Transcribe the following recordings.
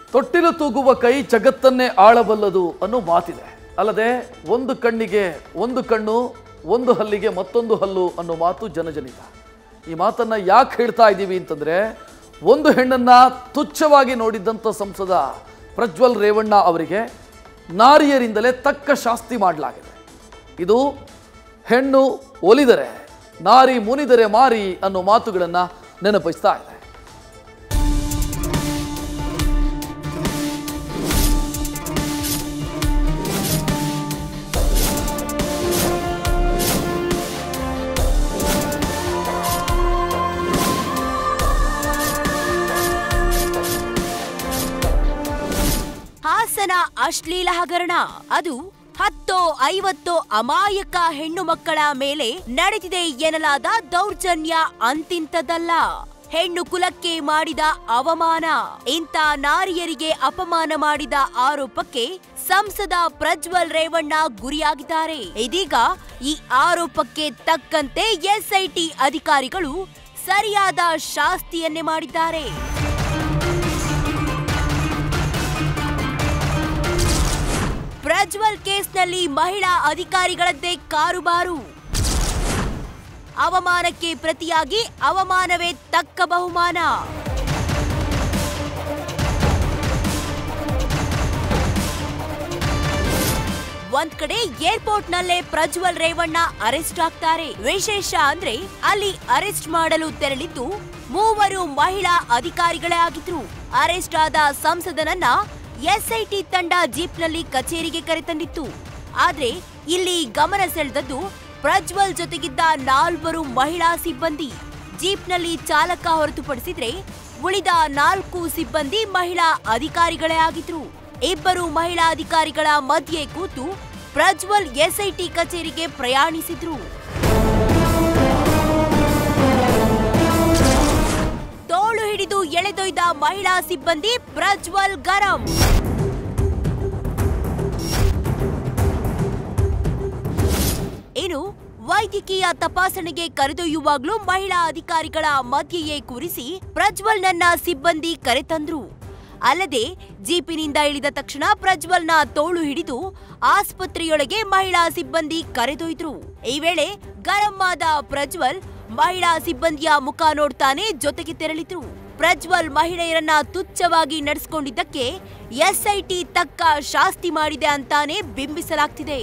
ತೊಟ್ಟಿಲು ತೂಗುವ ಕೈ ಜಗತ್ತನ್ನೇ ಆಳಬಲ್ಲದು ಅನ್ನೋ ಮಾತಿದೆ ಅಲ್ಲದೆ ಒಂದು ಕಣ್ಣಿಗೆ ಒಂದು ಕಣ್ಣು ಒಂದು ಹಲ್ಲಿಗೆ ಮತ್ತೊಂದು ಹಲ್ಲು ಅನ್ನೋ ಮಾತು ಜನಜನಿತ ಈ ಮಾತನ್ನ ಯಾಕೆ ಹೇಳ್ತಾ ಇದ್ದೀವಿ ಅಂತಂದ್ರೆ ಒಂದು ಹೆಣ್ಣನ್ನ ತುಚ್ಛವಾಗಿ ನೋಡಿದ್ದಂಥ ಸಂಸದ ಪ್ರಜ್ವಲ್ ರೇವಣ್ಣ ಅವರಿಗೆ ನಾರಿಯರಿಂದಲೇ ತಕ್ಕ ಶಾಸ್ತಿ ಮಾಡಲಾಗಿದೆ ಇದು ಹೆಣ್ಣು ಒಲಿದರೆ ನಾರಿ ಮುನಿದರೆ ಮಾರಿ ಅನ್ನೋ ಮಾತುಗಳನ್ನು ನೆನಪಿಸ್ತಾ ಇದೆ ಹಾಸನ ಅಶ್ಲೀಲ ಹಗರಣ ಅದು ಹತ್ತೋ ಐವತ್ತೋ ಅಮಾಯಕ ಹೆಣ್ಣು ಮಕ್ಕಳ ಮೇಲೆ ನಡೆದಿದೆ ಎನ್ನಲಾದ ದೌರ್ಜನ್ಯ ಅಂತಿಂತದಲ್ಲ ಹೆಣ್ಣು ಕುಲಕ್ಕೆ ಮಾಡಿದ ಅವಮಾನ ಇಂಥ ನಾರಿಯರಿಗೆ ಅಪಮಾನ ಮಾಡಿದ ಆರೋಪಕ್ಕೆ ಸಂಸದ ಪ್ರಜ್ವಲ್ ರೇವಣ್ಣ ಗುರಿಯಾಗಿದ್ದಾರೆ ಇದೀಗ ಈ ಆರೋಪಕ್ಕೆ ತಕ್ಕಂತೆ ಎಸ್ಐಟಿ ಅಧಿಕಾರಿಗಳು ಸರಿಯಾದ ಶಾಸ್ತಿಯನ್ನೇ ಮಾಡಿದ್ದಾರೆ ಪ್ರಜ್ವಲ್ ಕೇಸ್ನಲ್ಲಿ ಮಹಿಳಾ ಅಧಿಕಾರಿಗಳದ್ದೇ ಕಾರುಬಾರು ಅವಮಾನಕ್ಕೆ ಪ್ರತಿಯಾಗಿ ಅವಮಾನವೇ ತಕ್ಕ ಬಹುಮಾನ ಒಂದ್ ಕಡೆ ಏರ್ಪೋರ್ಟ್ ನಲ್ಲೇ ಪ್ರಜ್ವಲ್ ರೇವಣ್ಣ ಅರೆಸ್ಟ್ ಆಗ್ತಾರೆ ವಿಶೇಷ ಅಂದ್ರೆ ಅಲ್ಲಿ ಅರೆಸ್ಟ್ ಮಾಡಲು ತೆರಳಿದ್ದು ಮೂವರು ಮಹಿಳಾ ಅಧಿಕಾರಿಗಳೇ ಆಗಿದ್ರು ಅರೆಸ್ಟ್ ಆದ ಸಂಸದನನ್ನ ಎಸ್ಐಟಿ ತಂಡ ಜೀಪ್ನಲ್ಲಿ ಕಚೇರಿಗೆ ಕರೆತಂದಿತ್ತು ಆದ್ರೆ ಇಲ್ಲಿ ಗಮನ ಸೆಳೆದದ್ದು ಪ್ರಜ್ವಲ್ ಜೊತೆಗಿದ್ದ ನಾಲ್ವರು ಮಹಿಳಾ ಸಿಬ್ಬಂದಿ ಜೀಪ್ನಲ್ಲಿ ಚಾಲಕ ಹೊರತುಪಡಿಸಿದ್ರೆ ಉಳಿದ ನಾಲ್ಕು ಸಿಬ್ಬಂದಿ ಮಹಿಳಾ ಅಧಿಕಾರಿಗಳೇ ಆಗಿದ್ರು ಇಬ್ಬರು ಮಹಿಳಾ ಅಧಿಕಾರಿಗಳ ಮಧ್ಯೆ ಕೂತು ಪ್ರಜ್ವಲ್ ಎಸ್ಐಟಿ ಕಚೇರಿಗೆ ಪ್ರಯಾಣಿಸಿದ್ರು ತೋಳು ಹಿಡಿದು ಎಳೆದೊಯ್ದ ಮಹಿಳಾ ಸಿಬ್ಬಂದಿ ಪ್ರಜ್ವಲ್ ಗರಂ ಇನ್ನು ವೈದ್ಯಕೀಯ ತಪಾಸಣೆಗೆ ಕರೆದೊಯ್ಯುವಾಗ್ಲೂ ಮಹಿಳಾ ಅಧಿಕಾರಿಗಳ ಮಧ್ಯೆಯೇ ಕೂರಿಸಿ ಪ್ರಜ್ವಲ್ನನ್ನ ಸಿಬ್ಬಂದಿ ಕರೆತಂದ್ರು ಅಲ್ಲದೆ ಜೀಪಿನಿಂದ ಇಳಿದ ತಕ್ಷಣ ಪ್ರಜ್ವಲ್ನ ತೋಳು ಹಿಡಿದು ಆಸ್ಪತ್ರೆಯೊಳಗೆ ಮಹಿಳಾ ಸಿಬ್ಬಂದಿ ಕರೆದೊಯ್ದ್ರು ಈ ವೇಳೆ ಗರಂ ಆದ ಪ್ರಜ್ವಲ್ ಮಹಿಳಾ ಸಿಬ್ಬಂದಿಯ ಮುಖ ನೋಡ್ತಾನೆ ಜೊತೆಗೆ ತೆರಳಿದ್ರು ಪ್ರಜ್ವಲ್ ಮಹಿಳೆಯರನ್ನ ತುಚ್ಛವಾಗಿ ನಡೆಸಿಕೊಂಡಿದ್ದಕ್ಕೆ ಎಸ್ಐಟಿ ತಕ್ಕ ಶಾಸ್ತಿ ಮಾಡಿದೆ ಅಂತಾನೆ ಬಿಂಬಿಸಲಾಗ್ತಿದೆ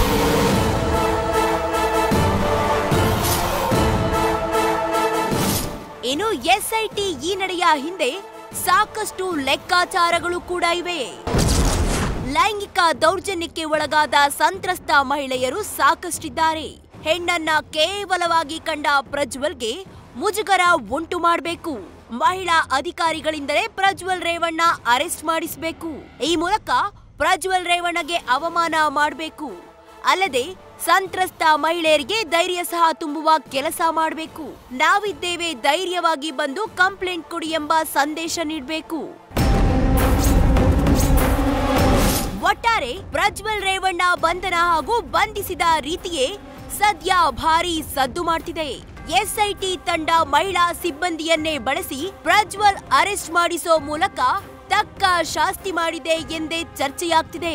ಇನ್ನು ಎಸ್ಐಟಿ ಈ ನಡೆಯ ಹಿಂದೆ ಸಾಕಷ್ಟು ಲೆಕ್ಕಾಚಾರಗಳು ಕೂಡ ಇವೆ ಲೈಂಗಿಕ ದೌರ್ಜನ್ಯಕ್ಕೆ ಒಳಗಾದ ಸಂತ್ರಸ್ತ ಮಹಿಳೆಯರು ಸಾಕಷ್ಟಿದ್ದಾರೆ ಹೆಣ್ಣನ್ನ ಕೇವಲವಾಗಿ ಕಂಡ ಪ್ರಜ್ವಲ್ಗೆ ಮುಜುಗರ ಉಂಟು ಮಾಡಬೇಕು ಮಹಿಳಾ ಅಧಿಕಾರಿಗಳಿಂದಲೇ ಪ್ರಜ್ವಲ್ ರೇವಣ್ಣ ಅರೆಸ್ಟ್ ಮಾಡಿಸಬೇಕು ಈ ಮೂಲಕ ಪ್ರಜ್ವಲ್ ರೇವಣ್ಣಗೆ ಅವಮಾನ ಮಾಡಬೇಕು ಅಲ್ಲದೆ ಸಂತ್ರಸ್ತ ಮಹಿಳೆಯರಿಗೆ ಧೈರ್ಯ ಸಹ ತುಂಬುವ ಕೆಲಸ ಮಾಡಬೇಕು ನಾವಿದ್ದೇವೆ ಧೈರ್ಯವಾಗಿ ಬಂದು ಕಂಪ್ಲೇಂಟ್ ಕೊಡಿ ಎಂಬ ಸಂದೇಶ ನೀಡಬೇಕು ಒಟ್ಟಾರೆ ಪ್ರಜ್ವಲ್ ರೇವಣ್ಣ ಬಂಧನ ಹಾಗೂ ಬಂಧಿಸಿದ ರೀತಿಯೇ ಸದ್ಯ ಭಾರಿ ಸದ್ದು ಮಾಡ್ತಿದೆ ಎಸ್ಐಟಿ ತಂಡ ಮಹಿಳಾ ಸಿಬ್ಬಂದಿಯನ್ನೇ ಬಳಸಿ ಪ್ರಜ್ವಲ್ ಅರೆಸ್ಟ್ ಮಾಡಿಸೋ ಮೂಲಕ ತಕ್ಕ ಶಾಸ್ತಿ ಮಾಡಿದೆ ಎಂದೇ ಚರ್ಚೆಯಾಗ್ತಿದೆ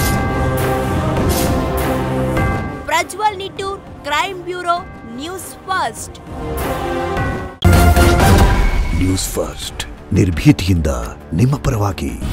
Prajwal Nittur crime bureau news first news first ನಿರ್ಭೀತಿಯಿಂದ ನಿಮ್ಮ ಪರವಾಗಿ